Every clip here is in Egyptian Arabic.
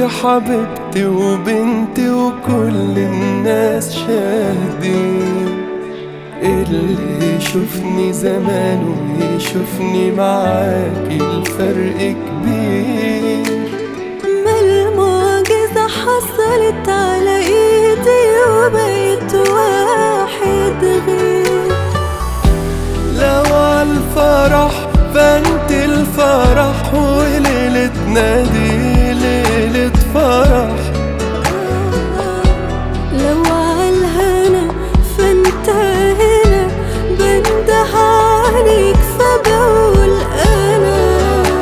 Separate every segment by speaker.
Speaker 1: انت حبيبتي وبنتي وكل الناس شاهدين اللي يشوفني زمان ويشوفني معاكي الفرق كبير
Speaker 2: ما المعجزة حصلت على ايدي وبقيت واحد غير
Speaker 1: لو عالفرح فانت الفرح وليلتنا دي ليلة فرح
Speaker 2: لو عالهنا فانت هنا بنده عليك فبقول انا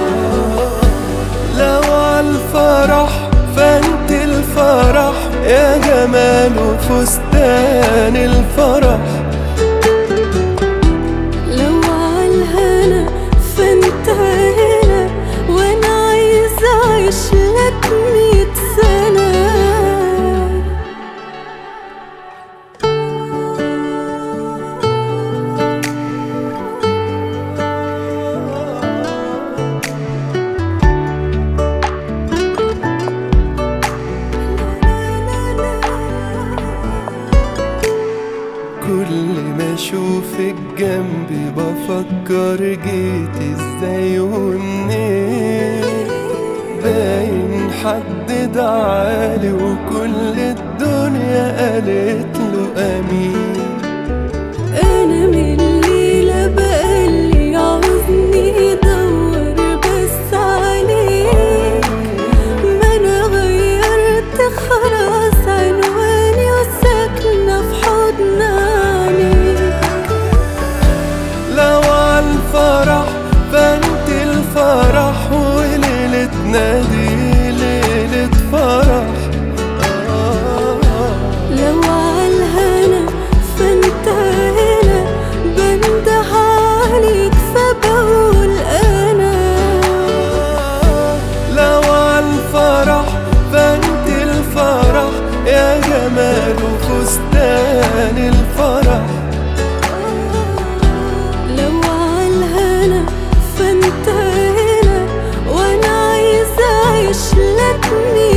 Speaker 1: لو عالفرح فانت الفرح يا جمال وفستان الفرح
Speaker 2: لو عالهنا فانت هنا وانا عايزة اعيش لك مية سنة
Speaker 1: كل ما اشوفك جنبي بفكر جيت ازاي ومنين باين حد دعالي وكل الدنيا قالت له امين
Speaker 2: انا من الليلة بقالي عاوزني يدور بس عليك ما انا غيرت خلاص عنواني وساكنة في حضن عينيك
Speaker 1: لو عالفرح فانت الفرح وليلتنا دي ليلة فرح
Speaker 2: لو عالهنا فانت هنا بنده عليك فبقول انا
Speaker 1: لو عالفرح فانت الفرح يا جمال وفستان الفرح
Speaker 2: لو عالهنا فانت هنا وانا عايزة اعيش لك مية